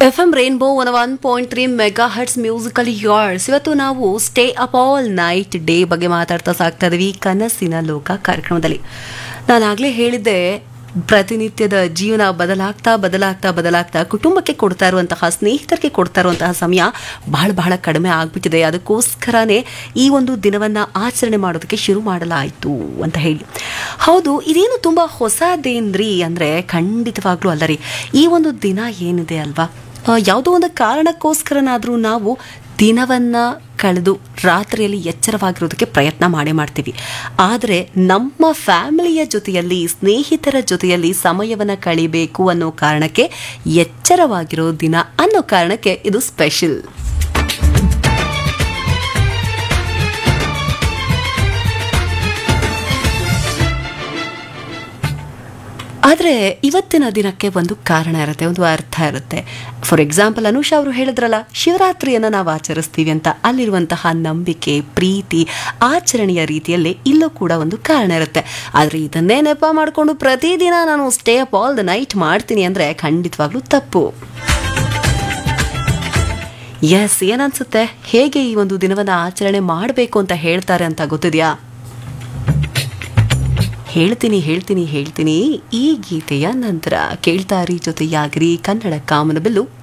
F M rainbow one one point three mega hertz musical years ಇವತ್ತು ನಾವು stay up all night day ಬಗ್ಗೆ ಮಾತಾಡ್ತಾ ಸಾಕ್ತಾ ಇದೀವಿ ಕನಸಿನ ಲೋಕ ಕಾರ್ಯಕ್ರಮದಲ್ಲಿ ನಾನಾಗಲೇ ಹೇಳಿದ್ದೆ ಪ್ರತಿನಿತ್ಯದ ಜೀವನ ಬದಲಾಗ್ತಾ ಬದಲಾಗ್ತಾ ಬದಲಾಗ್ತಾ ಕುಟುಂಬಕ್ಕೆ ಕೊಡ್ತಾ ಇರುವಂತಹ ಸ್ನೇಹಿತರಿಗೆ ಕೊಡ್ತಾ ಇರುವಂತಹ ಸಮಯ ಬಹಳ ಬಹಳ ಕಡಿಮೆ ಆಗ್ಬಿಟ್ಟಿದೆ ಅದಕ್ಕೋಸ್ಕರನೇ ಈ ಒಂದು ದಿನವನ್ನ ಆಚರಣೆ ಮಾಡೋದಕ್ಕೆ ಶುರು ಮಾಡಲಾಯಿತು ಅಂತ ಹೇಳಿ ಹೌದು ಇದೇನು ತುಂಬಾ ಹೊಸದೇನ್ರಿ ಅಂದ್ರೆ ಖಂಡಿತವಾಗ್ಲೂ ಅಲ್ಲ ರೀ ಈ ಒಂದು ದಿನ ಏನಿದೆ ಅಲ್ವಾ ಆ, ಯಾವುದೋ ಒಂದು ಕಾರಣಕ್ಕೋಸ್ಕರನಾದರೂ ನಾವು ದಿನವನ್ನ ಕಳೆದು ರಾತ್ರಿಯಲ್ಲಿ ಎಚ್ಚರವಾಗಿರೋದಕ್ಕೆ ಪ್ರಯತ್ನ ಮಾಡೇ ಮಾಡ್ತೀವಿ ಆದರೆ ನಮ್ಮ ಫ್ಯಾಮಿಲಿಯ ಜೊತೆಯಲ್ಲಿ ಸ್ನೇಹಿತರ ಜೊತೆಯಲ್ಲಿ ಸಮಯವನ್ನು ಕಳಿಬೇಕು ಅನ್ನೋ ಕಾರಣಕ್ಕೆ ಎಚ್ಚರವಾಗಿರೋ ದಿನ ಅನ್ನೋ ಕಾರಣಕ್ಕೆ ಇದು ಸ್ಪೆಷಲ್ ಆದರೆ ಇವತ್ತಿನ ದಿನಕ್ಕೆ ಒಂದು ಕಾರಣ ಇರುತ್ತೆ ಒಂದು ಅರ್ಥ ಇರುತ್ತೆ ಫಾರ್ ಎಕ್ಸಾಂಪಲ್ ಅನುಷಾ ಅವರು ಹೇಳಿದ್ರಲ್ಲ ಶಿವರಾತ್ರಿಯನ್ನು ನಾವು ಆಚರಿಸ್ತೀವಿ ಅಂತ ಅಲ್ಲಿರುವಂತಹ ನಂಬಿಕೆ ಪ್ರೀತಿ ಆಚರಣೆಯ ರೀತಿಯಲ್ಲಿ ಇಲ್ಲೂ ಕೂಡ ಒಂದು ಕಾರಣ ಇರುತ್ತೆ ಆದರೆ ಇದನ್ನೇ ನೆಪ ಮಾಡಿಕೊಂಡು ಪ್ರತಿದಿನ ನಾನು stay up all the night ಮಾಡ್ತೀನಿ ಅಂದರೆ ಖಂಡಿತವಾಗ್ಲೂ ತಪ್ಪು ಎಸ್ ಏನನ್ಸುತ್ತೆ ಹೇಗೆ ಈ ಒಂದು ದಿನವನ್ನು ಆಚರಣೆ ಮಾಡಬೇಕು ಅಂತ ಹೇಳ್ತಾರೆ ಅಂತ ಗೊತ್ತಿದೆಯಾ ಹೇಳ್ತೀನಿ ಹೇಳ್ತೀನಿ ಹೇಳ್ತೀನಿ ಈ ಗೀತೆಯ ನಂತರ ಕೇಳ್ತಾರಿ ಜೊತೆಯಾಗಿರಿ ಕನ್ನಡ ಕಾಮನಬಿಲ್ಲು